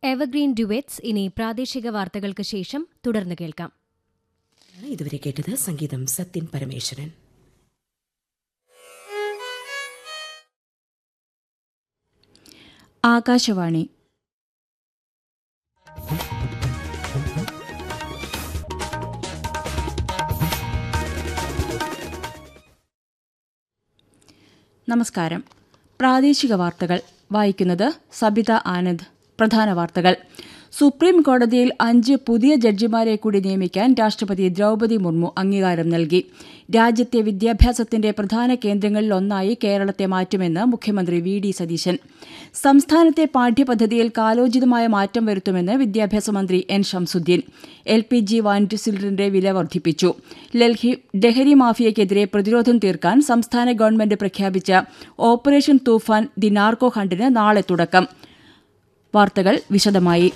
evergreen duets ഇനി പ്രാദേശിക വാർത്തകൾക്ക് ശേഷം തുടർന്ന് കേൾക്കാം ഇതുവരെ കേട്ടത് സംഗീതം സത്യൻ പരമേശ്വരൻ ആകാശവാണി നമസ്കാരം പ്രാദേശിക വാർത്തകൾ വായിക്കുന്നത് സബിത ആനന്ദ് പ്രധാന വാർത്തകൾ സുപ്രീം കോടതിയിൽ അഞ്ച് പുതിയ ജഡ്ജിമാരെ കൂടി നിയമിക്കാൻ രാഷ്ട്രപതി ദ്രൗപദി മുർമു അംഗീകാരം നൽകി രാജ്യത്തെ വിദ്യാഭ്യാസത്തിന്റെ പ്രധാന കേന്ദ്രങ്ങളിലൊന്നായി കേരളത്തെ മാറ്റുമെന്ന് മുഖ്യമന്ത്രി വി ഡി സതീശൻ സംസ്ഥാനത്തെ പാഠ്യപദ്ധതിയിൽ കാലോചിതമായ മാറ്റം വരുത്തുമെന്ന് വിദ്യാഭ്യാസ മന്ത്രി N Shamsuddin L P G white സിലിണ്ടറിന്റെ വില വർദ്ധിപ്പിച്ചു ലഹരി ലഹരി മാഫിയയ്ക്കെതിരെ പ്രതിരോധം തീർക്കാൻ സംസ്ഥാന ഗവൺമെന്റ് പ്രഖ്യാപിച്ച ഓപ്പറേഷൻ തൂഫാൻ ദി നാർക്കോ ഹണ്ടിന് നാളെ തുടക്കം വാർത്തകൾ വിശദമായി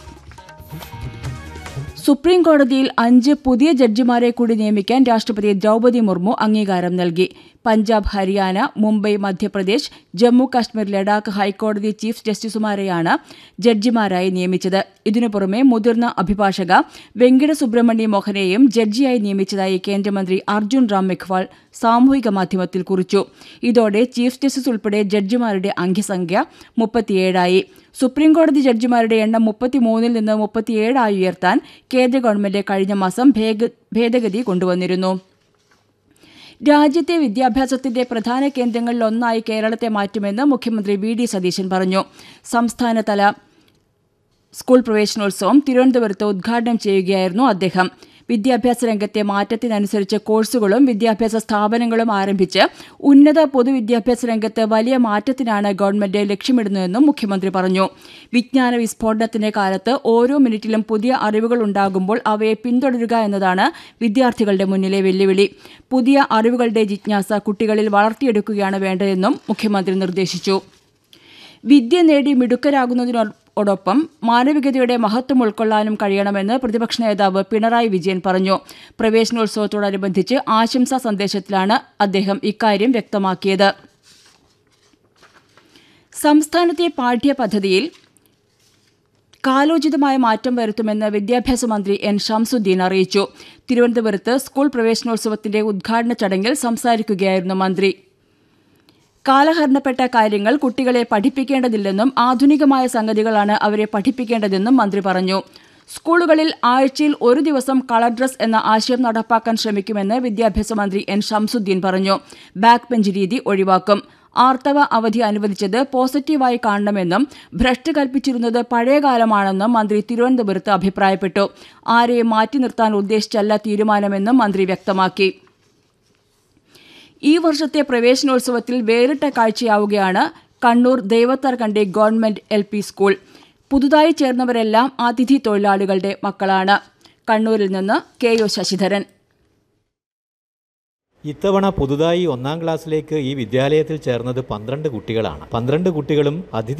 സുപ്രീം കോടതിയിൽ അഞ്ച് പുതിയ ജഡ്ജിമാരെ കൂടി നിയമിക്കാൻ രാഷ്ട്രപതി ദ്രൗപദി മുർമു അംഗീകാരം നൽകി പഞ്ചാബ് ഹരിയാന മുംബൈ മധ്യപ്രദേശ് ജമ്മു കാശ്മീർ ലഡാക്ക് ഹൈക്കോടതി ചീഫ് ജസ്റ്റിസുമാരെയാണ് ജഡ്ജിമാരായി നിയമിച്ചത് ഇതിനു പുറമെ മുതിർന്ന അഭിഭാഷക വെങ്കിട സുബ്രഹ്മണ്യ മോഹനെയും ജഡ്ജിയായി നിയമിച്ചതായി കേന്ദ്രമന്ത്രി അർജുൻ റാം മെഖ്വാൾ സാമൂഹിക മാധ്യമത്തിൽ കുറിച്ചു ഇതോടെ ചീഫ് ജസ്റ്റിസ് ഉൾപ്പെടെ ജഡ്ജിമാരുടെ അംഗസംഖ്യ മുപ്പത്തിയേഴായി സുപ്രീംകോടതി ജഡ്ജിമാരുടെ എണ്ണം മുപ്പത്തിമൂന്നിൽ നിന്ന് മുപ്പത്തിയേഴായി ഉയർത്താൻ കേന്ദ്ര ഗവൺമെന്റ് കഴിഞ്ഞ മാസം ഭേഗ- ഭേദഗതി കൊണ്ടുവന്നിരുന്നു രാജ്യത്തെ വിദ്യാഭ്യാസത്തിന്റെ പ്രധാന കേന്ദ്രങ്ങളിലൊന്നായി കേരളത്തെ മാറ്റുമെന്ന് മുഖ്യമന്ത്രി വി ഡി സതീശൻ പറഞ്ഞു സംസ്ഥാനതല സ്കൂൾ പ്രവേശനോത്സവം തിരുവനന്തപുരത്ത് ഉദ്ഘാടനം ചെയ്യുകയായിരുന്നു അദ്ദേഹം വിദ്യാഭ്യാസ രംഗത്തെ മാറ്റത്തിനനുസരിച്ച് കോഴ്സുകളും വിദ്യാഭ്യാസ സ്ഥാപനങ്ങളും ആരംഭിച്ച് ഉന്നത പൊതുവിദ്യാഭ്യാസ രംഗത്ത് വലിയ മാറ്റത്തിനാണ് ഗവൺമെന്റ് ലക്ഷ്യമിടുന്നതെന്നും മുഖ്യമന്ത്രി പറഞ്ഞു വിജ്ഞാന വിസ്ഫോടനത്തിന്റെ കാലത്ത് ഓരോ മിനിറ്റിലും പുതിയ അറിവുകൾ ഉണ്ടാകുമ്പോൾ അവയെ പിന്തുടരുക എന്നതാണ് വിദ്യാർത്ഥികളുടെ മുന്നിലെ വെല്ലുവിളി പുതിയ അറിവുകളുടെ ജിജ്ഞാസ കുട്ടികളിൽ വളർത്തിയെടുക്കുകയാണ് വേണ്ടതെന്നും മുഖ്യമന്ത്രി നിർദ്ദേശിച്ചു വിദ്യ നേടി മിടുക്കരാകുന്നതിനോടൊപ്പം മാനവികതയുടെ മഹത്വം ഉൾക്കൊള്ളാനും കഴിയണമെന്ന് പ്രതിപക്ഷ നേതാവ് പിണറായി വിജയൻ പറഞ്ഞു പ്രവേശനോത്സവത്തോടനുബന്ധിച്ച് ആശംസാ സന്ദേശത്തിലാണ് അദ്ദേഹം ഇക്കാര്യം വ്യക്തമാക്കിയത് സംസ്ഥാനത്തെ പാഠ്യപദ്ധതിയിൽ കാലോചിതമായ മാറ്റം വരുത്തുമെന്ന് വിദ്യാഭ്യാസ മന്ത്രി എൻ ഷംസുദ്ദീൻ അറിയിച്ചു തിരുവനന്തപുരത്ത് സ്കൂൾ പ്രവേശനോത്സവത്തിന്റെ ഉദ്ഘാടന ചടങ്ങിൽ സംസാരിക്കുകയായിരുന്നു മന്ത്രി കാലഹരണപ്പെട്ട കാര്യങ്ങൾ കുട്ടികളെ പഠിപ്പിക്കേണ്ടതില്ലെന്നും ആധുനികമായ സംഗതികളാണ് അവരെ പഠിപ്പിക്കേണ്ടതെന്നും മന്ത്രി പറഞ്ഞു സ്കൂളുകളിൽ ആഴ്ചയിൽ ഒരു ദിവസം കളർ ഡ്രസ് എന്ന ആശയം നടപ്പാക്കാൻ ശ്രമിക്കുമെന്ന് വിദ്യാഭ്യാസ മന്ത്രി എൻ ഷംസുദ്ദീൻ പറഞ്ഞു ബാക്ക് ബെഞ്ച് രീതി ഒഴിവാക്കും ആർത്തവ അവധി അനുവദിച്ചത് പോസിറ്റീവായി കാണണമെന്നും ഭ്രഷ്ട് കൽപ്പിച്ചിരുന്നത് പഴയകാലമാണെന്നും മന്ത്രി തിരുവനന്തപുരത്ത് അഭിപ്രായപ്പെട്ടു ആരെയും മാറ്റി നിർത്താൻ ഉദ്ദേശിച്ചല്ല തീരുമാനമെന്നും മന്ത്രി വ്യക്തമാക്കി ഈ വർഷത്തെ പ്രവേശനോത്സവത്തിൽ വേറിട്ട കാഴ്ചയാവുകയാണ് Kannur Devathar Kandi government L P school പുതുതായി ചേർന്നവരെല്ലാം അതിഥി തൊഴിലാളികളുടെ മക്കളാണ് കണ്ണൂരിൽ നിന്ന് കെ ഒ ശശിധരൻ ഇത്തവണ പുതുതായി ഒന്നാം ക്ലാസ്സിലേക്ക് ഈ വിദ്യാലയത്തിൽ ചേർന്നത് പന്ത്രണ്ട് കുട്ടികളാണ് പന്ത്രണ്ട് കുട്ടികളും അതിഥി